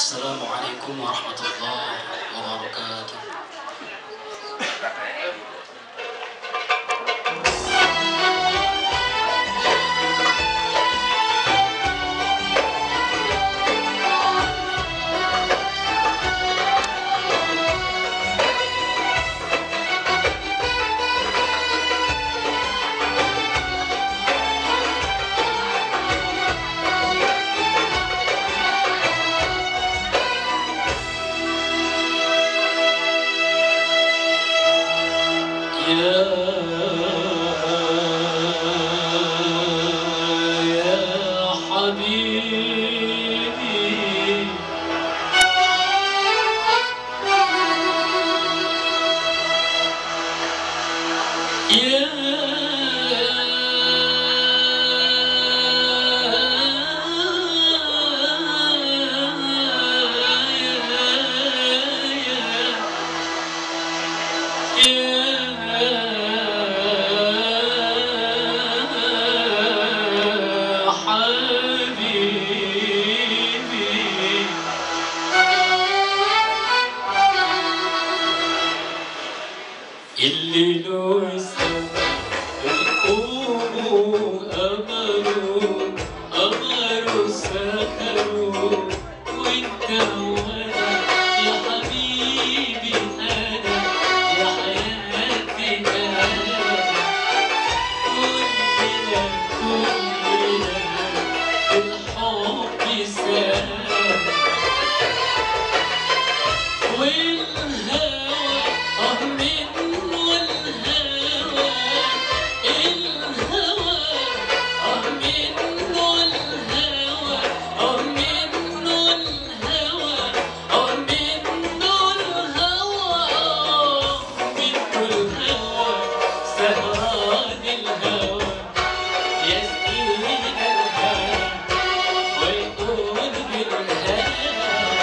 السلام عليكم ورحمة الله وبركاته يا يا حبيبي يا يا حبيبي اللي له يسوى القوم أمروا أمروا سكروا وانت وانا يا حبيبي أنا يا حياتي أنا كلنا كلنا الحب سام والهوى اه منه الهوى الهوى اه منه الهوى اه منه الهوى اه منه الهوى منه الهوى سهران الهوى يسقينا الهوى ويقول بالهوى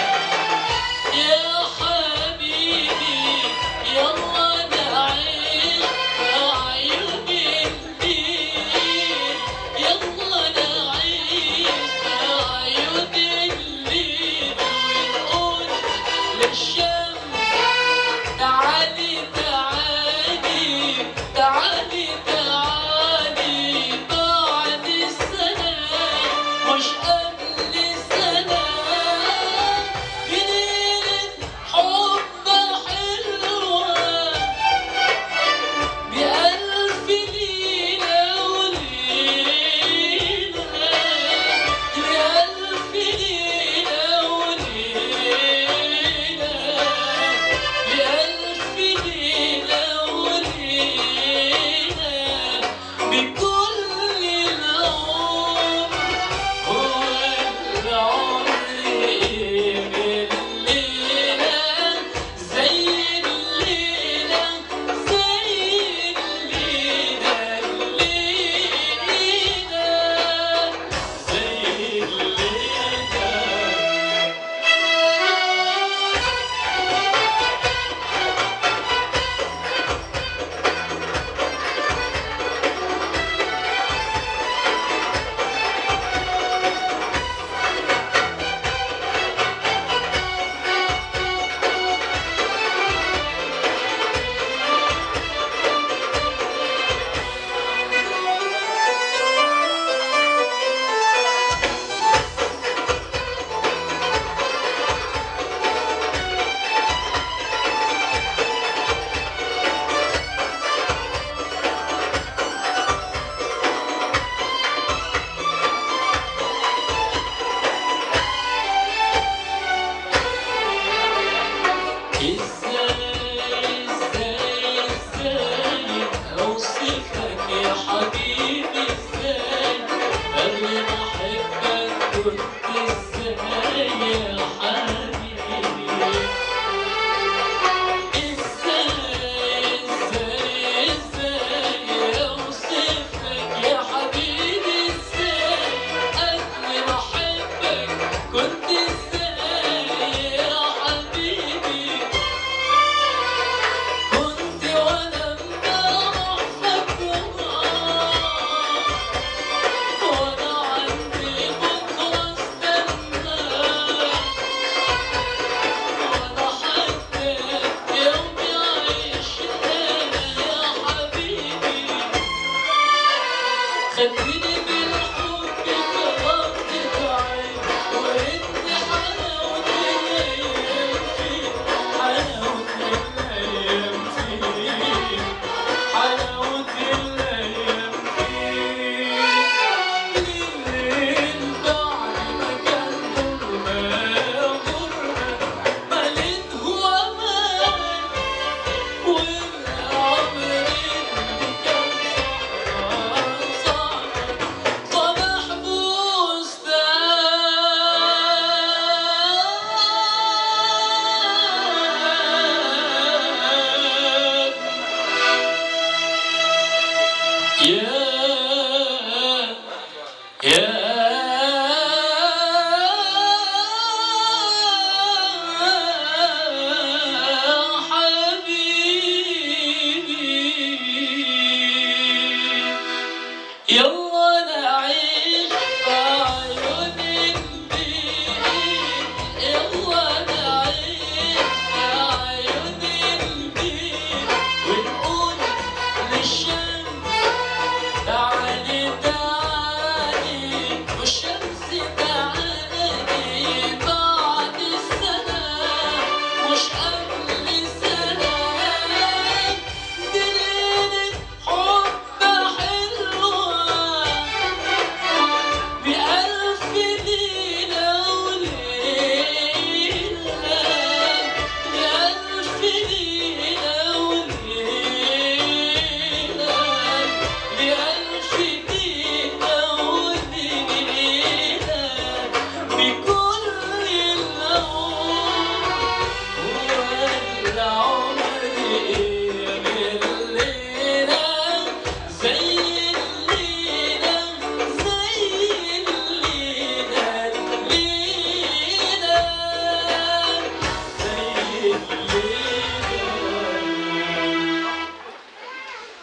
يا حبيبي يلا نعيش عيون الليل يلا نعيش عيون الليل ونقول للشمس تعالي تعالي تعالي تعالي بعد السنة مش قبل السنة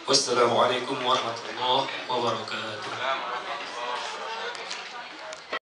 والسلام عليكم ورحمة الله وبركاته